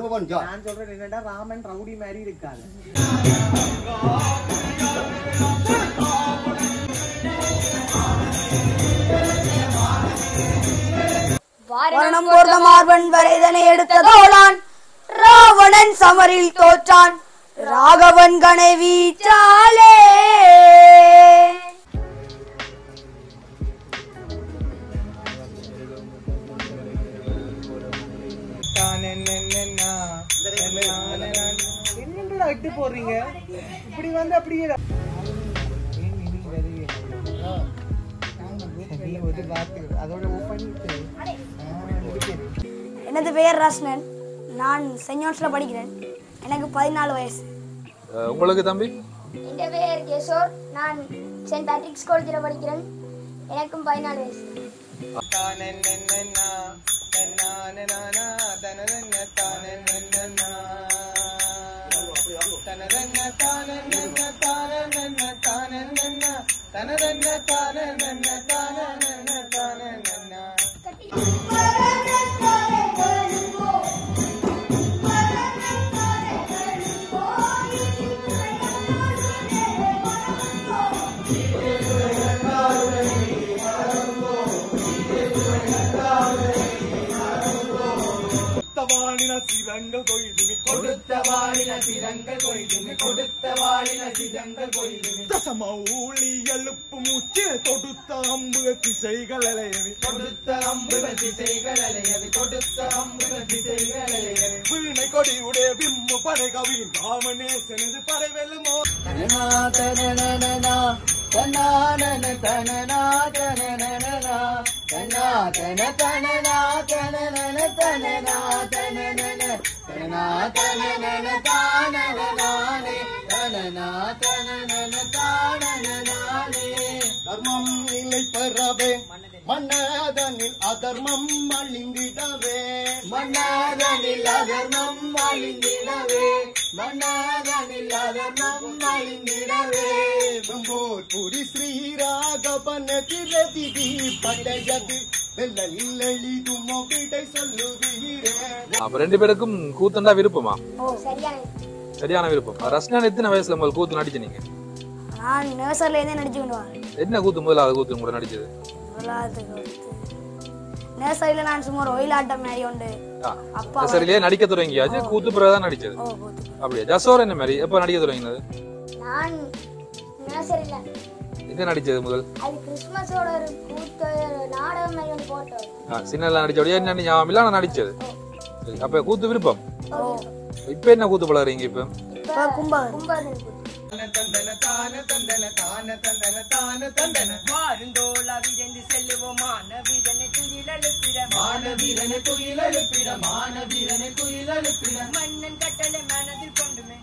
வருபவன் யார் நான் சொல்றேன் என்னடா ராமன் ரவுடி மாதிரி இருக்காது வரணம் பொருந்த மார்பன் வரைதனை எடுத்ததோளான் ராவணன் சமரில் தோற்றான் ராகவன் கணை வீச்சாலே என்னடா விட்டு போடுறீங்க இப்படி வந்து அப்படியே ஒரு வார்த்தை அதோட பண்ணிட்டு எனது பெயர் ரஸ்னன் நான் சென்ட் ஜான்ஸ்ல படிக்கிறேன் எனக்கு பதினாலு வயசு அஹ் உங்களுக்கு தம்பி என் பேர் கிஷோர் நான் சென்ட் பேட்ரிக்ஸ் காலேஜில் படிக்கிறேன் எனக்கும் பதினாலு வயசு ஊழி எழுப்பு மூச்சு தொடுத்த அம்புக திசைகள் அலையவி தொடுத்த அம்புக திசைகள் அலையவி தொடுத்த அம்புக திசைகள் அலையவி வீணை கொடியுடைய விம்மு படை கவி ராமநேசனது படை வெல்லுமோ தனனா தனனனா தனானன தனனா தனனனா தனா தன தனனா தனனன தனனா தனனன தனா தனனன தானனனானே தனனா தனனன தானனனானே தர்மம் நிலை பெறவே மன்னதனில் அதர்மம் அழிந்திடவே மன்னதனில் அதர்மம் அழிந்திடவே மன்னதனில் அதர்மம் அழிந்திடவே வெம்போர் புரி ஸ்ரீராகவன திரதிதி படையது வெள்ளலில் எளிதுமோ விடை சொல்லுவீரே அப்ப ரெண்டு பேருக்கும் கூத்துண்டா விருப்பமா ஓ சரியான சரியான விருப்பம் ரஸ்னான் எத்தனை வயசுல முதல் கூத்து நடிச்சு நீங்க நான் நர்சரிலேருந்தே நடிச்சு கொண்டு வரேன் என்ன கூத்து முதலாவது கூத்து கூட நடிச்சது முதலாவதுக்கு வந்து நர்சரியில் நான் சும்மா ஒரு ஒயிலாட்டம் மாதிரி உண்டு அப்பா சரியிலேயே நடிக்க தொடங்கியாச்சு கூத்து பிறகுதான் நடிச்சது ஓ போத்து அப்படியா ஜசோர் என்ன மாதிரி எப்ப நடிக்க தொடங்கினது நான் நர்சரியில் எங்க நடிச்சது முதல் அது கிறிஸ்மஸோட ஒரு கூத்து ஒரு நாடகம் மாதிரி ஒன்று போட்டோம் ஆ, சின்னல நடிச்சபடியா என்ன ஞாபகம் இல்ல ஆனா நடிச்சது சரி, அப்ப கூத்து விருப்பம் ஓ இப்ப என்ன கூத்து பழகுறீங்க இப்ப இப்போ கும்பகர் கும்பகர்ணன் கூத்து மாறுந்தோள விரைந்து செல்லுவோம் மாணவீரனை துயில் எழுப்பிட மாணவீரனை துயில் எழுப்பிட மாணவீரனை துயில் எழுப்பிட மன்னன் கட்டளை மனதில் கொண்டுமே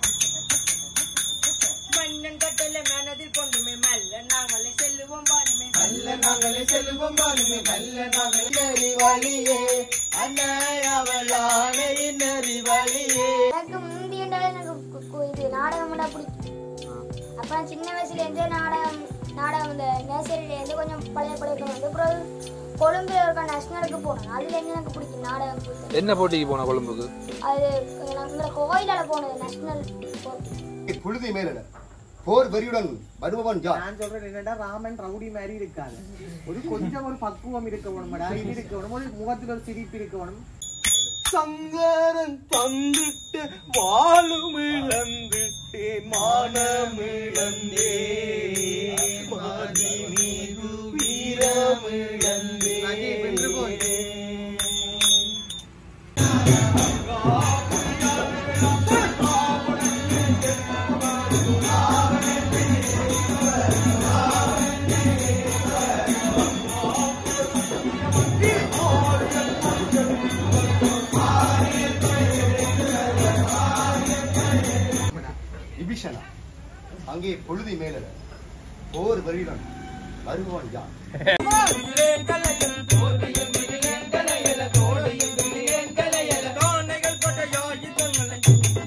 மன்னன் கட்டளை மனதில் கொண்டுமே மெல்ல நாங்களே செல்லுவோம் பாருமே மெல்ல நாங்களே செல்லுவோம் பாருமே மெல்ல நாங்களே வழியே அன்னையவளானே நெறி வழியே எனக்கு முந்தியண்டாலே எனக்கு கு- கு- இது நாடகம் மட்டும் பிடிக்கும் அப்போ நான் சின்ன வயசுலேருந்தே நாடகம் நாடகம் இந்த நர்சரியிலேருந்து கொஞ்சம் பழைய பழைய வந்து அப்புறம் கொழும்புல இருக்க நேஷனலுக்கு போனேன் அதுலேருந்து எனக்கு பிடிக்கும் நாடகம் கூத்து. என்ன போட்டிக்கு போன கொழும்புக்கு அது நம்ம கோயிலால் போனது நேஷனல் போட்டி புழுதி மேலன போர் வெறியுடன் வருபவன் யார் நான் சொல்றேன் என்னடா ராமன் ரவுடி மாதிரி இருக்காது ஒரு கொஞ்சம் ஒரு பக்குவம் இருக்க வேணும்டா இது இருக்க வேணும் ஒரு முகத்துல ஒரு சிரிப்பு இருக்க வேணும் சங்கரன் தந்துட்டு வாழும் இழந்துட்டேன் மானம் இழந்தே மாதி மீது வீரம் இழந்தே விபீஷணா அங்கே பொழுதி மேலன போர் வெறியுடன் வருபவன் யார் தானைகள் படையாயுதங்களை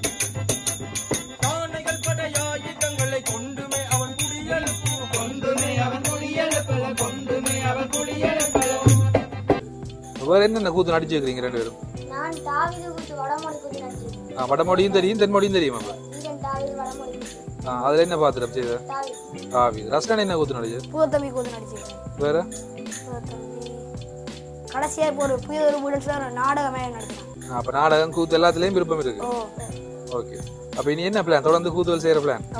தானைகள் படையாயுதங்களை கொண்டுமே அவன் குடியெழுப்பு கொண்டுமே அவன் குடியெழுப்பல கொண்டுமே அவன் குடியெழுப்பல வேற என்னென்ன கூத்து நடிச்சிருக்கீங்க ரெண்டு பேரும் நான் தாவிது கூத்து வடமொழி கூத்து நடிச்சிருக்கேன் ஆ, வடமொழியும் தெரியும் தென்மொழியும் தெரியும் அப்ப இந்தியன் தாவில் வடமொழி ஆ, அதுல என்ன பாத்துட்டு செய்த தாவில் காவி ரஸ்கன் என்ன கூத்து நடிச்சு பூதத்தம்பி கூத்து நடிச்சிருக்கேன் வேற பூதத்தம்பி கடைசியா இப்போ ஒரு புதிய ஒரு வீடு நாடக மேலே நடத்தினான் ஆ, அப்ப நாடகம் கூத்து எல்லாத்துலயும் விருப்பம் இருக்கு ஓ ஓகே அப்ப இனி என்ன பிளான் தொடர்ந்து கூத்துவல் செய்யற பிளான் ஓ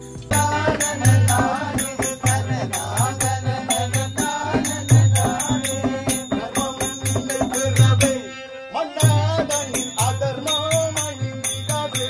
மன்னாதன் அதர்மம் அழிந்திடவே.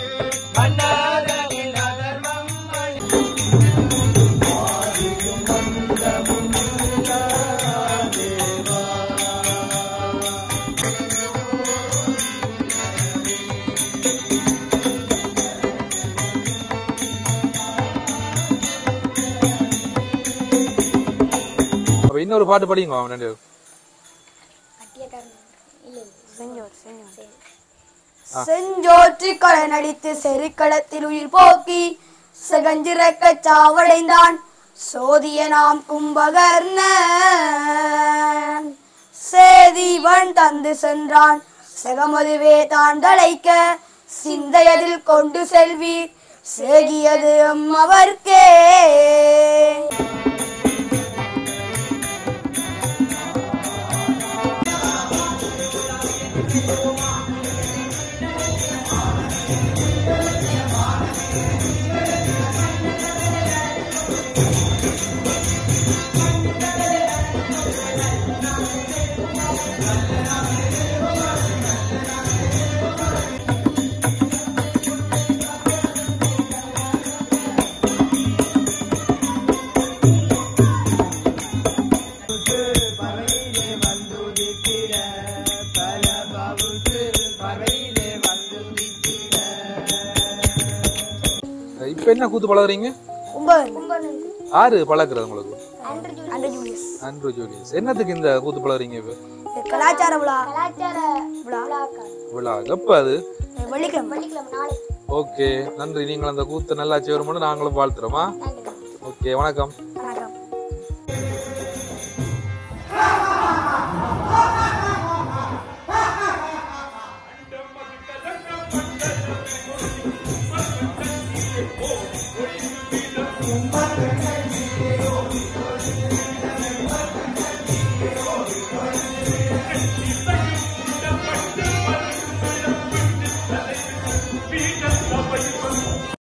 அப்ப இன்னொரு பாட்டு படிங்க அவன் ரெண்டு பேரும். கட்டியக்காரன் இல்லை செஞ்சோர் செஞ்சோர் செஞ்சோற்றி கலை நடித்து செருக்களத்தில் உயிர் போக்கி செகஞ்சிறக்க சாவடைந்தான் சோதிய நாம் கும்பகர்ண சேதிவன் தந்து சென்றான் செகமதுவே தான் தழைக்க சிந்தையதில் கொண்டு செல்வீர் சேகியது அவர்க்கே இப்ப என்ன கூத்து பழகுறீங்க கும்பகர்ணன் கும்பகர்ணன் ஆறு பழகுறது உங்களுக்கு அன்று ஜூலி அண்டர் ஜூலியஸ் ஆண்ட்ரூ ஜூலியஸ் என்னத்துக்கு இந்த கூத்து பழகுறீங்க இப்ப இது கலாச்சார விழா கலாச்சார விழாக்கள் விழா எப்ப அது வெள்ளிக்கிழமை வெள்ளிக்கிழமை நாளை ஓகே நன்றி நீங்கள் அந்த கூத்து நல்லா செய்யணும்னு நாங்களும் வாழ்த்துறோமா நன்றி ஓகே வணக்கம் வணக்கம் கும்பகர்ணன்